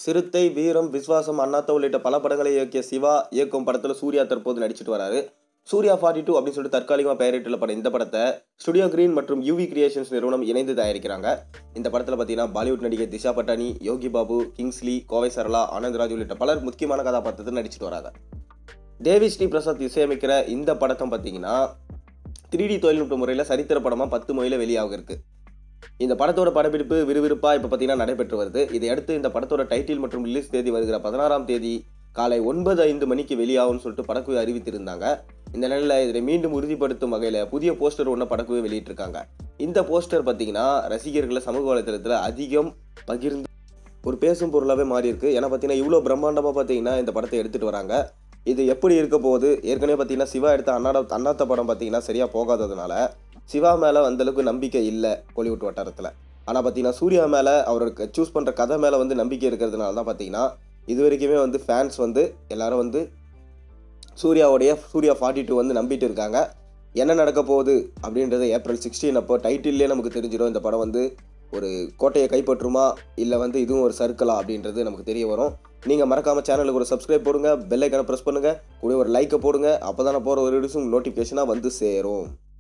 சிறுத்தை வீரம் விஸ்வாசம் அண்ணாத்த உள்ளிட்ட பல படங்களை இயக்கிய சிவா இயக்கும் படத்தில் சூர்யா தற்போது நடிச்சிட்டு வராரு சூர்யா ஃபார்ட்டி டூ அப்படின்னு சொல்லிட்டு தற்காலிகமாக பெயரிட்டுள்ள படம் இந்த படத்தை ஸ்டுடியோ கிரீன் மற்றும் யூவி கிரியேஷன்ஸ் நிறுவனம் இணைந்து தயாரிக்கிறாங்க இந்த படத்தில் பார்த்தீங்கன்னா பாலிவுட் நடிகை திஷா பட்டானி யோகி பாபு கிங்ஸ்லி கோவை சரளா ஆனந்த்ராஜ் உள்ளிட்ட பலர் முக்கியமான கதாபாத்திரத்தில் நடிச்சிட்டு வராங்க தேவி ஸ்ரீ பிரசாத் இசையமைக்கிற இந்த படத்தை பார்த்தீங்கன்னா த்ரீ டி தொழில்நுட்ப முறையில் சரித்திர படமாக பத்து மொழியில் வெளியாக இருக்கு இந்த படத்தோட படப்பிடிப்பு விறுவிறுப்பாக இப்போ பார்த்தீங்கன்னா நடைபெற்று வருது இதையடுத்து இந்த படத்தோட டைட்டில் மற்றும் ரிலீஸ் தேதி வருகிற பதினாறாம் தேதி காலை ஒன்பது ஐந்து மணிக்கு வெளியாகும்னு சொல்லிட்டு படக்குழு அறிவித்திருந்தாங்க இந்த நிலையில் இதனை மீண்டும் உறுதிப்படுத்தும் வகையில் புதிய போஸ்டர் ஒன்று படக்குழு வெளியிட்டிருக்காங்க இந்த போஸ்டர் பார்த்தீங்கன்னா ரசிகர்களை சமூக வலைதளத்தில் அதிகம் பகிர்ந்து ஒரு பேசும் பொருளாகவே மாறி இருக்கு ஏன்னா பார்த்தீங்கன்னா இவ்வளோ பிரம்மாண்டமாக பார்த்தீங்கன்னா இந்த படத்தை எடுத்துகிட்டு வராங்க இது எப்படி இருக்க போகுது ஏற்கனவே பார்த்தீங்கன்னா சிவா எடுத்த அண்ணாட அண்ணாத்த படம் பார்த்தீங்கன்னா சரியாக போகாததுனால சிவா மேலே அந்தளவுக்கு நம்பிக்கை இல்லை கோலிவுட் வட்டாரத்தில் ஆனால் பார்த்தீங்கன்னா சூர்யா மேலே அவருக்கு சூஸ் பண்ணுற கதை மேலே வந்து நம்பிக்கை இருக்கிறதுனால தான் பார்த்தீங்கன்னா இது வரைக்குமே வந்து ஃபேன்ஸ் வந்து எல்லாரும் வந்து சூர்யாவுடைய சூர்யா ஃபார்ட்டி டூ வந்து நம்பிட்டு இருக்காங்க என்ன நடக்க போகுது அப்படின்றது ஏப்ரல் சிக்ஸ்டீன் அப்போ டைட்டில்லே நமக்கு தெரிஞ்சிடும் இந்த படம் வந்து ஒரு கோட்டையை கைப்பற்றுமா இல்லை வந்து இதுவும் ஒரு சர்க்கிளா அப்படின்றது நமக்கு தெரிய வரும் நீங்கள் மறக்காமல் சேனலுக்கு ஒரு சப்ஸ்கிரைப் போடுங்க பெல் ஐக்கனை ப்ரெஸ் பண்ணுங்கள் கூட ஒரு லைக்கை போடுங்க அப்போ தானே போகிற ஒரு வீடியோஸும் நோட்டிஃபிகேஷனாக வந்து சேரும்